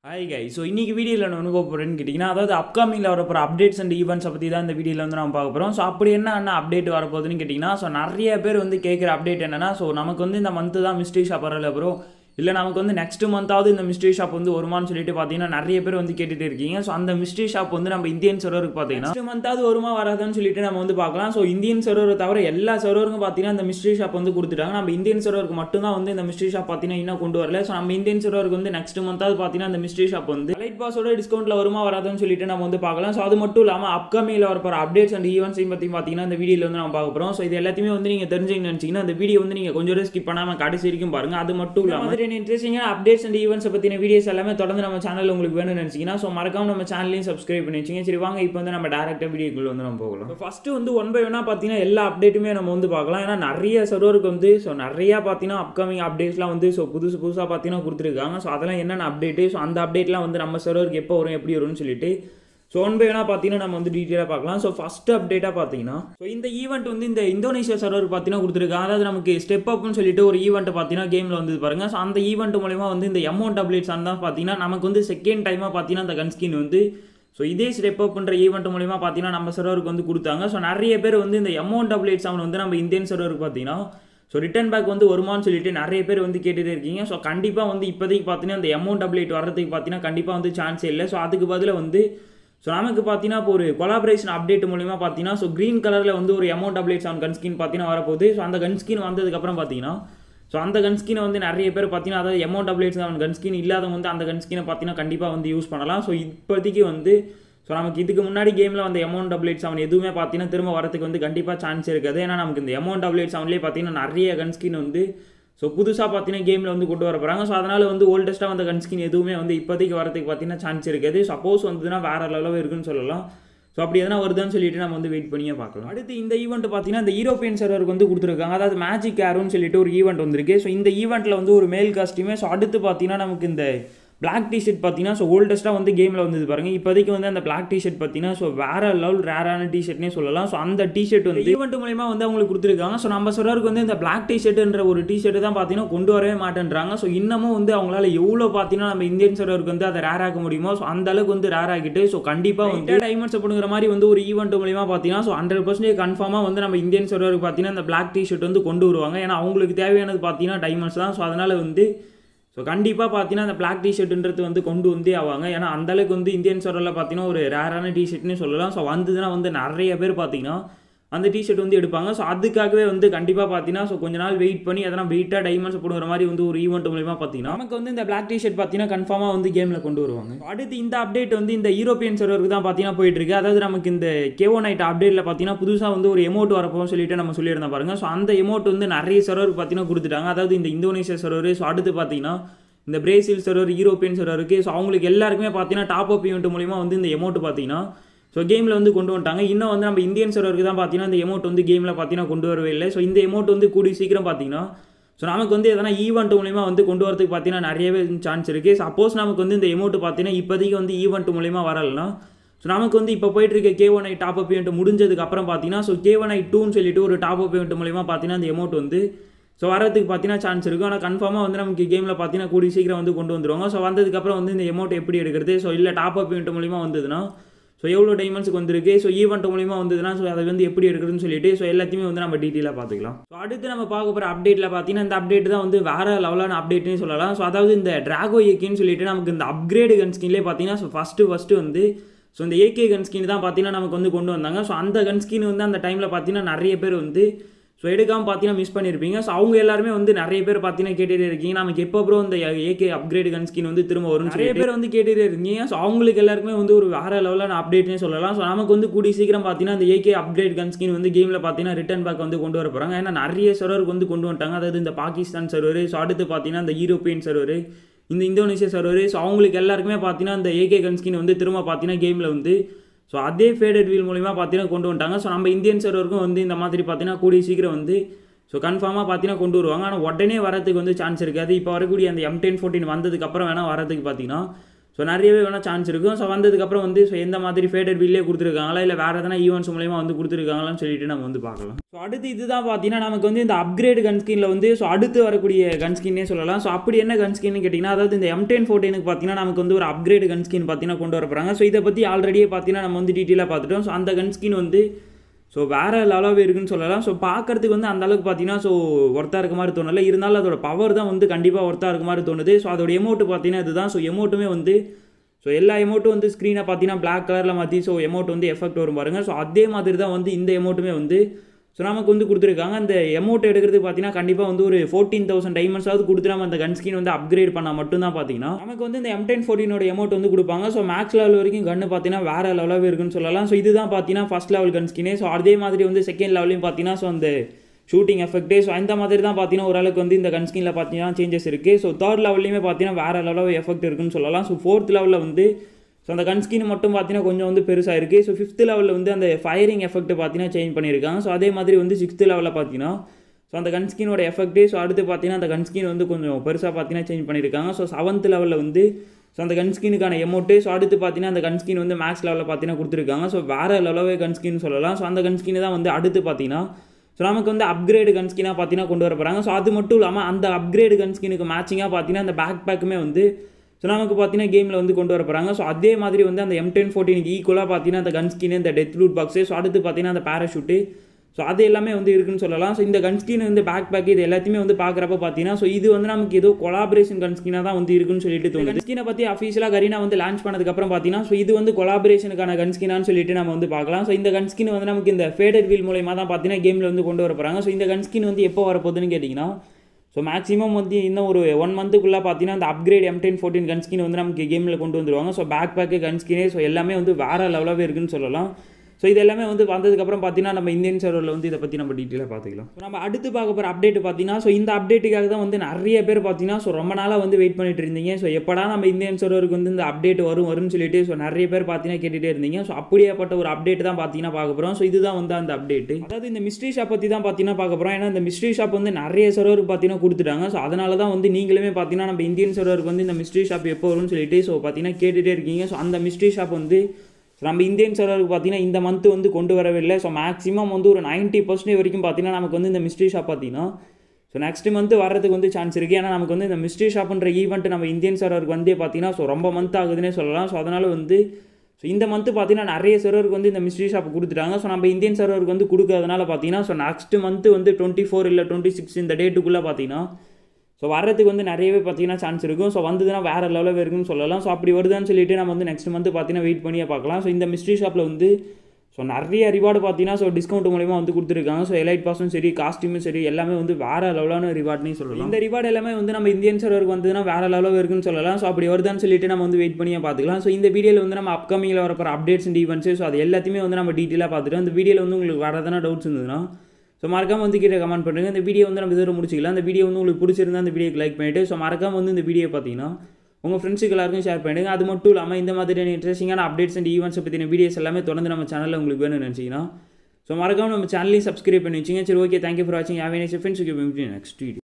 hi guy so இன்றைக்கி வீடியோவில் நான் ஒன்று போகிறேன்னு கேட்டிங்கன்னா அதாவது அப்கமிங்கில் வரப்போகிற அப்டேட்ஸ் அண்ட் ஈவெண்ட்ஸை பற்றி தான் இந்த வீடியோவில் வந்து நம்ம பார்க்க போகிறோம் ஸோ அப்படி என்ன என்ன அப்டேட் வரப்போகுதுன்னு கேட்டிங்கன்னா ஸோ நிறைய பேர் வந்து கேட்குற அப்டேட் என்னன்னா ஸோ நமக்கு வந்து இந்த மந்த்து தான் மிஸ்ட்ரி ஷாப் வரல ப்ரோ இல்லை நமக்கு வந்து நெக்ஸ்ட் மந்த்தாவது இந்த மிஸ்ட்ரி ஷாப் வந்து வருமான்னு சொல்லிட்டு பார்த்தீங்கன்னா நிறைய பேர் வந்து கேட்டுட்டு இருக்கீங்க ஸோ அந்த மிஸ்ட்ரி ஷாப் வந்து நம்ம இந்தியன் சர்வருக்கு பார்த்தீங்கன்னா நெக்ஸ்ட் மந்த்தாவது வருமா வராதுன்னு சொல்லிட்டு நம்ம வந்து பார்க்கலாம் ஸோ இந்தியன் சர்வரை தவிர எல்லா சர்வருக்கும் பார்த்தீங்கன்னா இந்த மிஸ்ட்ரி ஷாப் வந்து கொடுத்துட்டாங்க நம்ம இந்தியன் சர்வருக்கு மட்டும்தான் வந்து இந்த மிஸ்ட்ரி ஷாப் பார்த்தீங்கன்னா இன்னும் கொண்டு வரல ஸோ நம்ம இந்தியன் சர்வருக்கு வந்து நெக்ஸ்ட் மந்த்தாவது பார்த்தீங்கன்னா இந்த மிஸ்ட்ரி ஷாப் வந்து லைட் பாஸோட டிஸ்கவுண்ட்ல வருமா வராதுன்னு சொல்லிட்டு நம்ம வந்து பார்க்கலாம் ஸோ அது மட்டும் இல்லாமல் அப்கமிங்கில் வரப்போகிற அப்டேட்ஸ் அண்ட் ஈவெண்ட்ஸையும் பற்றி பார்த்தீங்கன்னா இந்த வீடியோவில் வந்து நம்ம பார்க்க போகிறோம் ஸோ இது எல்லாத்தையுமே வந்து நீங்கள் தெரிஞ்சுக்கணும்னு நினச்சிங்கன்னா அந்த வீடியோ வந்து நீங்கள் கொஞ்சம் ஸ்கிப் பண்ணாமல் கடைசி வரைக்கும் பாருங்க அது மட்டும் இல்லாமல் இன்ட்ரெஸ்டிங்கான அப்டேட்ஸ் அண்ட் ஈவெண்ட்ஸை பற்றின வீடியோஸ் எல்லாமே தொடர்ந்து நம்ம சேனல் உங்களுக்கு வேணும்னு நினச்சிங்கன்னா ஸோ மறக்காம நம்ம சேனலையும் சப்ஸ்கிரைப் பண்ணி வச்சுங்க சரி வாங்க இப்போ வந்து நம்ம டேரக்டாக வீடியோக்குள்ள வந்து நம்ம போகலாம் ஃபஸ்ட்டு வந்து ஒன் பை ஒன்னாக பார்த்தீங்கன்னா எல்லா அப்டேட்டுமே நம்ம வந்து பார்க்கலாம் ஏன்னா நிறைய சர்வருக்கு வந்து ஸோ நிறையா பார்த்தீங்கன்னா அப்கமிங் அப்டேட்ஸ்லாம் வந்து ஸோ புதுசு புதுசாக பார்த்தீங்கன்னா கொடுத்துருக்காங்க ஸோ அதெல்லாம் என்னென்ன அப்டேட்டு ஸோ அந்த அப்டேட்லாம் வந்து நம்ம சர்வருக்கு எப்போ வரும் எப்படி வரும்னு சொல்லிட்டு ஸோ ஒன் பை ஒன்னாக பார்த்தீங்கன்னா நம்ம வந்து டீட்டெயிலாக பார்க்கலாம் ஸோ ஃபஸ்ட் அப்டேட்டாக பார்த்தீங்கன்னா ஸோ இந்த ஈவெண்ட் வந்து இந்த இந்தோனேஷியா சர்வர் பார்த்தீங்கன்னா கொடுத்துருக்காங்க அதாவது நமக்கு ஸ்டெப் அப்னு சொல்லிட்டு ஒரு ஈவெண்ட் பார்த்தீங்கன்னா கேமில் வந்து பாருங்க ஸோ அந்த ஈவெண்ட் மூலயமா வந்து இந்த அமௌண்ட் அப்டேட்ஸ் தான் பார்த்தீங்கன்னா நமக்கு வந்து செகண்ட் டைமாக பார்த்தீங்கன்னா அந்த கன்ஸ்கின் வந்து ஸோ இதே ஸ்டெப் அப்ன்ற ஈவெண்ட் மூலயமா பார்த்தீங்கன்னா நம்ம சர்வருக்கு வந்து கொடுத்தாங்க ஸோ நிறைய பேர் வந்து இந்த அமௌண்ட் அப்டேட்ஸ் அவன் வந்து நம்ம இந்தியன் சர்வருக்கு பார்த்தீங்கன்னா ஸோ ரிட்டன் பேக் வந்து வருமானு சொல்லிட்டு நிறைய பேர் வந்து கேட்டுகிட்டே இருக்கீங்க ஸோ கண்டிப்பாக வந்து இப்போதைக்கு பார்த்தீங்கன்னா அந்த அமௌண்ட் அப்டேட் வர்றதுக்கு பார்த்தீங்கன்னா கண்டிப்பாக வந்து சான்ஸே இல்லை ஸோ அதுக்கு பதிலாக வந்து ஸோ நமக்கு பார்த்தீங்கன்னா இப்போ ஒரு கொலாபரேஷன் அப்டேட் மூலிமா பார்த்தீங்கன்னா ஸோ க்ரீன் கலரில் வந்து ஒரு அமௌண்ட் அப்டேட்ஸ் ஆன் கன்ஸ்கின் பார்த்தீங்கன்னா வரப்போகுது ஸோ அந்த கன்ஸ்கின் வந்ததுக்கப்புறம் பார்த்தீங்கன்னா ஸோ அந்த கன்ஸ்கினை வந்து நிறைய பேர் பார்த்தீங்கன்னா அதாவது அமௌண்ட் அப்டேட்ஸ் அவன் கன்ஸ்கின் இல்லாதவங்க வந்து அந்த கன்ஸ்கினை பார்த்தீங்கன்னா கண்டிப்பாக வந்து யூஸ் பண்ணலாம் ஸோ இப்போதைக்கு வந்து ஸோ நமக்கு இதுக்கு முன்னாடி கேமில் வந்து அமௌண்ட் அப்டேட்ஸ் அவன் எதுவுமே பார்த்தீங்கன்னா திரும்ப வரதுக்கு வந்து கண்டிப்பாக சான்ஸ் இருக்காது ஏன்னா நமக்கு இந்த அமௌண்ட் அப்டேட்ஸ் அவன்லேயே பார்த்தீங்கன்னா நிறைய கன்ஸ்கின் வந்து ஸோ புதுசாக பார்த்தீங்கன்னா கேமில் வந்து கொண்டு வர போகிறாங்க ஸோ அதனால் வந்து ஓல்டஸ்ட்டாக வந்த கன்ஸ்கின் எதுவுமே வந்து இப்போதைக்கு வரதுக்கு பார்த்தீங்கன்னா சான்ஸ் இருக்காது சப்போஸ் வந்ததுன்னா வேறு லெவலில் இருக்குன்னு சொல்லலாம் ஸோ அப்படி எதனா வருதுன்னு சொல்லிட்டு நம்ம வந்து வெயிட் பண்ணியே பார்க்கலாம் அடுத்து இந்த ஈவெண்ட் பார்த்தீங்கன்னா இந்த யூரோப்பியன் சர்வருக்கு வந்து கொடுத்துருக்காங்க அதாவது மேஜிக் ஏரோன்னு சொல்லிட்டு ஒரு ஈவெண்ட் வந்திருக்கு ஸோ இந்த ஈவெண்ட்டில் வந்து ஒரு மேல் காஸ்டியூமே ஸோ அடுத்து பார்த்தீங்கன்னா நமக்கு இந்த பிளாக் டிஷர்ட் பார்த்தீங்கன்னா ஸோ ஓல்டஸ்ட்டாக வந்து கேமில் வந்தது பாருங்க இப்போதைக்கு வந்து அந்த பிளாக் டிஷர்ட் பார்த்தீங்கன்னா ஸோ வேற லெவல் ரேரான டிஷர்ட்னே சொல்லலாம் ஸோ அந்த டிஷர்ட் வந்து ஈவெண்ட் மூலயமா வந்து அவங்களுக்கு கொடுத்துருக்காங்க ஸோ நம்ம சொல்றதுக்கு வந்து இந்த பிளாக் டிஷர்ட்ன்ற ஒரு டிஷர்ட் தான் பார்த்தீங்கன்னா கொண்டு வரவே மாட்டேன்றாங்க ஸோ இன்னமும் வந்து அவங்களால எவ்வளோ பார்த்தீங்கன்னா நம்ம இந்தியன் சர்வருக்கு வந்து அதை ரேர் ஆக்க முடியுமோ ஸோ அந்த அளவுக்கு வந்து ரேர் ஆகிட்டு ஸோ கண்டிப்பாக வந்து டைமண்ட்ஸ் அப்படிங்கிற மாதிரி வந்து ஒரு ஈவெண்ட் மூலயமா பார்த்தீங்கன்னா ஸோ ஹண்ட்ரட் பர்சன்டேஜ் கன்ஃபார்மாக வந்து நம்ம இந்தியன் சர்வருக்கு பார்த்தீங்கன்னா இந்த பிளாக் டிஷர்ட் வந்து கொண்டு வருவாங்க ஏன்னா அவங்களுக்கு தேவையானது பார்த்தீங்கன்னா டைமண்ட்ஸ் தான் ஸோ அதனால் வந்து ஸோ கண்டிப்பாக பார்த்தீங்கன்னா அந்த பிளாக் டிஷர்ட்ன்றது வந்து கொண்டு வந்தே ஆவாங்க ஏன்னா அந்தளவுக்கு வந்து இந்தியன் சர்வரில் பார்த்தீங்கன்னா ஒரு ரேரான டிஷர்ட்னே சொல்லலாம் ஸோ வந்ததுன்னா வந்து நிறைய பேர் பார்த்தீங்கன்னா அந்த டிஷர்ட் வந்து எடுப்பாங்க ஸோ அதுக்காகவே வந்து கண்டிப்பாக பார்த்தீங்கன்னா ஸோ கொஞ்ச நாள் வெயிட் பண்ணி அதெல்லாம் வெயிட்டாக டைமண்ட்ஸ் போடுற மாதிரி வந்து ஒரு ஈவெண்ட் மூலியமா பார்த்தீங்கன்னா நமக்கு வந்து இந்த பிளாக் டிஷர்ட் பார்த்தீங்கன்னா கன்ஃபார்மாக வந்து கேமில் கொண்டு வருவாங்க அடுத்து இந்த அப்டேட் வந்து இந்த யூரோப்பியன் சர்வருக்கு தான் பார்த்தீங்கன்னா போயிட்டு இருக்கு அதாவது நமக்கு இந்த கேவோ நைட் அப்டேட்டில் பார்த்தீங்கன்னா புதுசாக வந்து ஒரு எமௌண்ட் வரப்போன்னு சொல்லிட்டு நம்ம சொல்லியிருந்தோம் பாருங்க ஸோ அந்த எமௌண்ட் வந்து நிறைய சர்வருக்கு பார்த்தீங்கன்னா கொடுத்துட்டாங்க அதாவது இந்த இந்தோனேஷியா சர்வர் ஸோ அடுத்து பார்த்தீங்கன்னா இந்த பிரேசில் சர்வர் யூரோப்பியன் சர்வருக்கு ஸோ அவங்களுக்கு எல்லாருக்குமே பார்த்தீங்கன்னா டாப் அப் ஈவெண்ட் மூலிமா வந்து இந்த எமௌண்ட் பார்த்தீங்கன்னா ஸோ கேமில் வந்து கொண்டு வந்துட்டாங்க இன்னும் வந்து நம்ம இந்தியன் சர்வருக்கு தான் பார்த்தீங்கன்னா இந்த எமௌண்ட் வந்து கேமில் பார்த்தீங்கன்னா கொண்டு வரவே இல்லை ஸோ இந்த எமௌண்ட் வந்து கூடி சீக்கிரம் பார்த்தீங்கன்னா ஸோ நமக்கு வந்து எதனா ஈவெண்ட் மூலிமா வந்து கொண்டு வரதுக்கு பார்த்தீங்கன்னா நிறையவே சான்ஸ் இருக்குது சப்போஸ் நமக்கு வந்து இந்த எமௌண்ட் பார்த்தீங்கன்னா இப்போதைக்கு வந்து ஈவெண்ட் மூலிமா வரலனா ஸோ நமக்கு வந்து இப்போ போயிட்டு இருக்க K one I top up event முடிஞ்சதுக்கு அப்புறம் பார்த்தீங்கன்னா ஸோ கே ஒன் ஐ டூன்னு சொல்லிட்டு ஒரு டாப் அப் ஈவெண்ட் மூலிமா பார்த்தீங்கன்னா அந்த எமௌண்ட் வந்து ஸோ வரதுக்கு பார்த்தீங்கன்னா சான்ஸ் இருக்கும் ஆனால் கன்ஃபார்மாக வந்து நமக்கு கேமில் பார்த்தீங்கன்னா கூடி சீக்கிரம் வந்து கொண்டு வந்துருவாங்க ஸோ வந்ததுக்கப்புறம் வந்து இந்த அமௌண்ட் எப்படி எடுக்கிறது ஸோ இல்லை டாப் அப் ஈவெண்ட் மூலிமா வந்ததுன்னா ஸோ எவ்வளோ டைமண்ட்ஸுக்கு வந்திருக்கு ஸோ ஈவெண்ட் மூலிமா வந்ததுன்னா ஸோ அதை வந்து எப்படி எடுக்கிறதுன்னு சொல்லிட்டு ஸோ எல்லாத்தையுமே வந்து நம்ம டீட்டெயிலாக பார்த்துக்கலாம் ஸோ அடுத்து நம்ம பார்க்க போகிற அப்டேட்டில் பார்த்தீங்கன்னா இந்த அப்டேட் தான் வந்து வேறு லெவலான அப்டேட்னே சொல்லலாம் ஸோ அதாவது இந்த ட்ராகோ ஏக்கின்னு சொல்லிட்டு நமக்கு இந்த அப்கிரேடு கன் ஸ்கின்லேயே பார்த்தீங்கன்னா ஸோ ஃபஸ்ட்டு ஃபஸ்ட்டு வந்து ஸோ இந்த ஏகே கன் ஸ்கின் தான் பார்த்தீங்கன்னா நமக்கு வந்து கொண்டு வந்தாங்க ஸோ அந்த கன் ஸ்கின் வந்து அந்த டைமில் பார்த்தீங்கன்னா நிறைய பேர் வந்து ஸோ எடுக்காமல் பார்த்தீங்கன்னா மிஸ் பண்ணியிருப்பீங்க ஸோ அவங்க எல்லாருமே வந்து நிறைய பேர் பார்த்தீங்கன்னா கேட்டுகிட்டே இருக்கீங்க நமக்கு எப்போ அப்புறம் இந்த ஏகே அப்கிரேட் கன் ஸ்கின் வந்து திரும்ப வரும் நிறைய பேர் வந்து கேட்டுகிட்டே இருக்கீங்க ஸோ அவங்களுக்கு எல்லாருக்குமே வந்து ஒரு வேறு லெவலான அப்டேட்னே சொல்லலாம் ஸோ நமக்கு வந்து கூடி சீக்கிரம் பார்த்தீங்கன்னா இந்த ஏகே அப்கிரேட் கன் ஸ்கின் வந்து கேமில் பார்த்தீங்கன்னா ரிட்டன் பேக் வந்து கொண்டு வர போகிறாங்க ஏன்னா நிறைய சர்வருக்கு வந்து கொண்டு வந்துட்டாங்க அதாவது இந்த பாகிஸ்தான் சர்வர் ஸோ அடுத்து பார்த்தீங்கன்னா இந்த யூரோப்பியன் சர்வர் இந்த இந்தோனேஷியா சர்வர் ஸோ அவங்களுக்கு எல்லாருக்குமே பார்த்தீங்கன்னா இந்த ஏகே கன் ஸ்கின் வந்து திரும்ப பார்த்தீங்கன்னா கேமில் வந்து ஸோ அதே ஃபேடட் வீல் மூலிமா பார்த்தீங்கன்னா கொண்டு வந்துட்டாங்க ஸோ நம்ம இந்தியன் சர்வருக்கும் வந்து இந்த மாதிரி பார்த்தீங்கன்னா கூடிய சீக்கிரம் வந்து ஸோ கன்ஃபார்மாக பார்த்தீங்கன்னா கொண்டு வருவாங்க ஆனால் உடனே வரதுக்கு வந்து சான்ஸ் இருக்காது இப்போ வரக்கூடிய அந்த எம் டென் ஃபோர்டீன் வந்ததுக்கப்புறம் வேணால் வரதுக்கு பார்த்தீங்கன்னா ஸோ நிறையவே வேணால் சான்ஸ் இருக்கும் ஸோ வந்ததுக்கப்புறம் வந்து ஸோ எந்த மாதிரி ஃபேடட் வீல்லே கொடுத்துருக்காங்களா இல்லை வேறு எதனா ஈவெண்ட்ஸ் மூலயமா வந்து கொடுத்துருக்காங்களான்னு சொல்லிட்டு நம்ம வந்து பார்க்கலாம் ஸோ அடுத்து இதுதான் பார்த்தீங்கன்னா நமக்கு வந்து இந்த அப்கிரேட் கன் ஸ்கின்ல வந்து ஸோ அடுத்து வரக்கூடிய கன் ஸ்கின்னே சொல்லலாம் ஸோ அப்படி என்ன கன் ஸ்கின்னு கேட்டிங்கன்னா அதாவது இந்த எம் டென் ஃபோர்டீனுக்கு பார்த்தீங்கன்னா நமக்கு வந்து ஒரு அப்கிரேட் கன் ஸ்கின் பார்த்தீங்கன்னா கொண்டு வர போகிறாங்க ஸோ இதை பற்றி ஆல்ரெடியே பார்த்தீங்கன்னா நம்ம வந்து டீட்டெயிலாக பார்த்துட்டோம் ஸோ அந்த கன் ஸ்கின் வந்து ஸோ வேறு லெவலாகவே இருக்குன்னு சொல்லலாம் ஸோ பார்க்கறதுக்கு வந்து அந்த அளவுக்கு பார்த்தீங்கன்னா ஸோ ஒர்த்தாக இருக்க மாதிரி தோணல இருந்தாலும் அதோட பவர் தான் வந்து கண்டிப்பாக ஒர்த்தாக இருக்க மாதிரி தோணுது ஸோ அதோட எமௌண்ட் பார்த்தீங்கன்னா இதுதான் ஸோ எமௌண்ட்டுமே வந்து ஸோ எல்லா எமௌண்ட்டும் வந்து ஸ்க்ரீனை பார்த்தீங்கன்னா பிளாக் கலரில் மாற்றி ஸோ எமௌண்ட் வந்து எஃபெக்ட் வரும் பாருங்க ஸோ அதே மாதிரி தான் வந்து இந்த எமௌண்ட்டுமே வந்து ஸோ நமக்கு வந்து கொடுத்துருக்காங்க அந்த எமௌண்ட் எடுக்கிறதுக்கு பார்த்தீங்கன்னா கண்டிப்பாக வந்து ஒரு ஃபோர்டீன் தௌசண்ட் டைமண்ட்ஸாவது கொடுத்து நம்ம அந்த கன் ஸ்கின் வந்து அப்கிரேட் பண்ணால் மட்டும்தான் பார்த்தீங்கன்னா நமக்கு வந்து இந்த எம் டென் ஃபோர்டீனோட எமௌண்ட் வந்து கொடுப்பாங்க ஸோ மேக்ஸ் லெவல் வரைக்கும் கன்று பார்த்தீங்கன்னா வேறு லெவலாகவே இருக்குன்னு சொல்லலாம் ஸோ இதுதான் பார்த்தீங்கன்னா ஃபஸ்ட் லெவல் கன் ஸ்கினே ஸோ அதே மாதிரி வந்து செகண்ட் லெவலையும் பார்த்தீங்கன்னா ஸோ அந்த ஷூட்டிங் எஃபெக்ட்டு ஸோ அந்த மாதிரி தான் பார்த்தீங்கன்னா ஓரளவுக்கு வந்து இந்த கன் ஸ்கின்ல பார்த்தீங்கன்னா சேஞ்சஸ் இருக்குது ஸோ தேர்ட் லெவல்லையுமே பார்த்தீங்கன்னா வேறு லெவலாக எஃபெக்ட் இருக்குன்னு சொல்லலாம் ஸோ ஃபோர்த் லெவலில் வந்து ஸோ அந்த கன் ஸ்கின் மட்டும் பார்த்தீங்கன்னா கொஞ்சம் வந்து பெருசாக இருக்குது ஸோ ஃபிஃப்த் லெவலில் வந்து அந்த ஃபயரிங் எஃபெக்ட் பார்த்தீங்கன்னா சேஞ்ச் பண்ணியிருக்காங்க ஸோ அதே மாதிரி வந்து சிக்ஸ்த் லெவலில் பார்த்தீங்கன்னா ஸோ அந்த கன் ஸ்கினோட எஃபெக்ட்டு ஸோ அடுத்து பார்த்தீங்கன்னா அந்த கன் ஸ்கின் வந்து கொஞ்சம் பெருசாக பார்த்தீங்கன்னா சேஞ்ச் பண்ணியிருக்காங்க ஸோ செவன்த் லெவலில் வந்து ஸோ அந்த கன் ஸ்கினுக்கான எமௌண்ட்டு ஸோ அடுத்து பார்த்தீங்கன்னா அந்த கன் ஸ்கின் வந்து மேக்ஸ் லெவலில் பார்த்தீங்கன்னா கொடுத்துருக்காங்க ஸோ வேறு லெவலாகவே கன் ஸ்கின் சொல்லலாம் ஸோ அந்த கன் ஸ்கின் தான் வந்து அடுத்து பார்த்தீங்கன்னா ஸோ நமக்கு வந்து அப்கிரேடு கன் ஸ்கினாக பார்த்தீங்கன்னா கொண்டு வர போகிறாங்க ஸோ அது மட்டும் இல்லாமல் அந்த அப்கிரேடு கன் ஸ்கினுக்கு மேட்சிங்காக பார்த்தீங்கன்னா அந்த பேக் பேக்குமே வந்து ஸோ நமக்கு பார்த்தீங்கன்னா கேமில் வந்து கொண்டு வர போகிறாங்க ஸோ அதே மாதிரி வந்து அந்த எம் டென் ஃபோர்டீனுக்கு ஈக்குவலாக பார்த்தீங்கன்னா அந்த கன் ஸ்கின் இந்த டெத் லூட் பாக்ஸு ஸோ அடுத்து பார்த்தீங்கன்னா அந்த பேராஷூட்டு ஸோ அது எல்லாமே வந்து இருக்குன்னு சொல்லலாம் ஸோ இந்த கன் ஸ்கின் வந்து பேக் பேக் இது எல்லாத்தையுமே வந்து பார்க்குறப்ப பார்த்தீங்கன்னா ஸோ இது வந்து நமக்கு ஏதோ கொலாபரேஷன் கன் ஸ்கினாக தான் வந்து இருக்குன்னு சொல்லிட்டு தோணுது கன் ஸ்கினை பற்றி அஃபீஷியலாக கரீனா வந்து லான்ச் பண்ணதுக்கப்புறம் பார்த்தீங்கன்னா ஸோ இது வந்து கொலாபரேஷனுக்கான கன் ஸ்கினான்னு சொல்லிட்டு நம்ம வந்து பார்க்கலாம் ஸோ இந்த கன் ஸ்கின் வந்து நமக்கு இந்த ஃபேடட் வீல் மூலயமா தான் பார்த்தீங்கன்னா கேமில் வந்து கொண்டு வர போகிறாங்க ஸோ இந்த கன் ஸ்கின் வந்து எப்போ வரப்போகுதுன்னு கேட்டிங்கன்னா ஸோ மேக்ஸிமம் வந்து இன்னும் ஒரு ஒன் மந்த்துக்குள்ளே பார்த்தீங்கன்னா அந்த upgrade M ten fourteen gun skin வந்து நமக்கு கேமில் கொண்டு வந்துருவாங்க ஸோ பேக் பேக்கு கன் ஸ்கினே ஸோ எல்லாமே வந்து வேறு லெவலாகவே இருக்குன்னு சொல்லலாம் ஸோ இது எல்லாமே வந்து வந்ததுக்கப்புறம் பார்த்தீங்கன்னா நம்ம இந்தியன் சர்வரில் வந்து இதை பற்றி நம்ம டீட்டெயிலாக பார்த்துக்கலாம் ஸோ நம்ம அடுத்து பார்க்க போகிற அப்டேட் பார்த்தீங்கன்னா ஸோ இந்த அப்டேட்டுக்காக தான் வந்து நிறைய பேர் பார்த்தீங்கன்னா ஸோ ரொம்ப நாளாக வந்து வெயிட் பண்ணிட்டு இருந்தீங்க ஸோ எப்படா நம்ம இந்தியன் சர்வருக்கு வந்து இந்த அப்டேட் வரும் வரும்னு சொல்லிட்டு ஸோ நிறைய பேர் பார்த்தீங்கன்னா கேட்டுகிட்டே இருந்தீங்க ஸோ அப்படியேப்பட்ட ஒரு அப்டேட் தான் பார்த்தீங்கன்னா பார்க்க போகிறோம் ஸோ இதுதான் வந்து அந்த அப்டேட் அதாவது இந்த மிஸ்ட்ரி ஷாப் பற்றி தான் பார்த்தீங்கன்னா பார்க்க போகிறோம் ஏன்னா இந்த மிஸ்ட்ரி ஷாப் வந்து நிறைய சர்வருக்கு பார்த்தீங்கன்னா கொடுத்துட்டாங்க ஸோ அதனால தான் வந்து நீங்களுமே பார்த்தீங்கன்னா நம்ம இந்தியன் சர்வருக்கு வந்து இந்த மிஸ்ட்ரி ஷாப் எப்போ வரும்னு சொல்லிட்டு ஸோ பார்த்தீங்கன்னா கேட்டுகிட்டே இருக்கீங்க ஸோ அந்த மிஸ்ட்ரி ஷாப் வந்து ஸோ நம்ம இந்தியன் சர்வருக்கு பார்த்தீங்கன்னா இந்த மந்த் வந்து கொண்டு வரவில்லை ஸோ மேக்ஸிமம் வந்து ஒரு நைன்ட்டி பர்சன்டேஜ் வரைக்கும் பார்த்தீங்கன்னா நமக்கு வந்து இந்த மிஸ்ட்ரி ஷாப் பார்த்தீங்கன்னா ஸோ நெக்ஸ்ட் மந்த் வரதுக்கு வந்து சான்ஸ் இருக்குது ஏன்னா நமக்கு வந்து இந்த மிஸ்ட்ரி ஷாப்ன்ற ஈவெண்ட் நம்ம இந்தியன் சர்வருக்கு வந்தே பார்த்தீங்கன்னா ஸோ ரொம்ப மந்த் ஆகுதுன்னே சொல்லலாம் ஸோ அதனால் வந்து ஸோ இந்த மந்த் பார்த்தீங்கன்னா நிறைய சர்வருக்கு வந்து இந்த மிஸ்ட்ரி ஷாப் கொடுத்துட்டாங்க ஸோ நம்ம இந்தியன் சர்வருக்கு வந்து கொடுக்கறதுனால பார்த்தீங்கன்னா ஸோ நெக்ஸ்ட் மந்த் வந்து டுவெண்ட்டி ஃபோர் இல்லை டுவெண்ட்டி சிக்ஸ் இந்த டேட்டுக்குள்ளே பார்த்தீங்கன்னா ஸோ வர்றதுக்கு வந்து நிறையவே பார்த்தீங்கன்னா சான்ஸ் இருக்கும் ஸோ வந்ததுன்னா வேறு லெவலில் இருக்குன்னு சொல்லலாம் ஸோ அப்படி வருதான்னு சொல்லிட்டு நம்ம வந்து நெக்ஸ்ட் மந்த் பார்த்தீங்கன்னா வெயிட் பண்ணியே பார்க்கலாம் ஸோ இந்த மிஸ்ட்ரி ஷாப்பில் வந்து ஸோ நிறைய ரிவார்டு பார்த்தீங்கன்னா ஸோ டிஸ்கவுண்ட் மூலிமா வந்து கொடுத்துருக்காங்க ஸோ எலைட் பாஸும் சரி காஸ்டியூமும் சரி எல்லாமே வந்து வேறு லெவலான ரிவார்ட்னே சொல்லலாம் இந்த ரிவார்டு எல்லாமே வந்து நம்ம இந்தியன் சர்வருக்கு வந்ததுன்னா வேறு லெவலில் இருக்குன்னு சொல்லலாம் ஸோ அப்படி வருதான்னு சொல்லிட்டு நம்ம வந்து வெயிட் பண்ணியே பார்த்துக்கலாம் ஸோ இந்த வீடியோவில் வந்து நம்ம அப்கமிங்கில் வரப்போகிற அப்டேட்ஸ் அண்ட் ஈவெண்ட்ஸு ஸோ அது எல்லாத்தையுமே வந்து நம்ம டீட்டெயிலாக பார்த்துட்டு அந்த வீடியோவில் வந்து உங்களுக்கு வேறு எதனா டவுட்ஸ் இருந்ததுன்னா ஸோ மறக்காம வந்து கீழே கமெண்ட் பண்ணுங்கள் இந்த வீடியோ வந்து நம்ம இதோட முடிச்சிக்கலாம் அந்த வீடியோ வந்து உங்களுக்கு பிடிச்சிருந்தா அந்த வீடியோக்கு லைக் பண்ணிவிட்டு ஸோ மறக்காம வந்து இந்த வீடியோ பார்த்தீங்கன்னா உங்கள் ஃப்ரெண்ட்ஸுக்கு எல்லாருக்கும் ஷேர் பண்ணிடுங்க அது மட்டும் இல்லாமல் இந்த மாதிரியான இன்ட்ரெஸ்டிங்கான அப்டேட்ஸ் அண்ட் ஈவெண்ட்ஸை பற்றின வீடியோஸ் எல்லாமே தொடர்ந்து நம்ம சேனலில் உங்களுக்கு வேணும்னு நினச்சிங்கன்னா ஸோ மறக்காம நம்ம சேனலையும் சப்ஸ்கிரைப் பண்ணி வச்சுங்க சரி ஓகே தேங்க்யூ ஃபார் வாட்சிங் ஹேவ் நெக்ஸ்ட் வீடியோ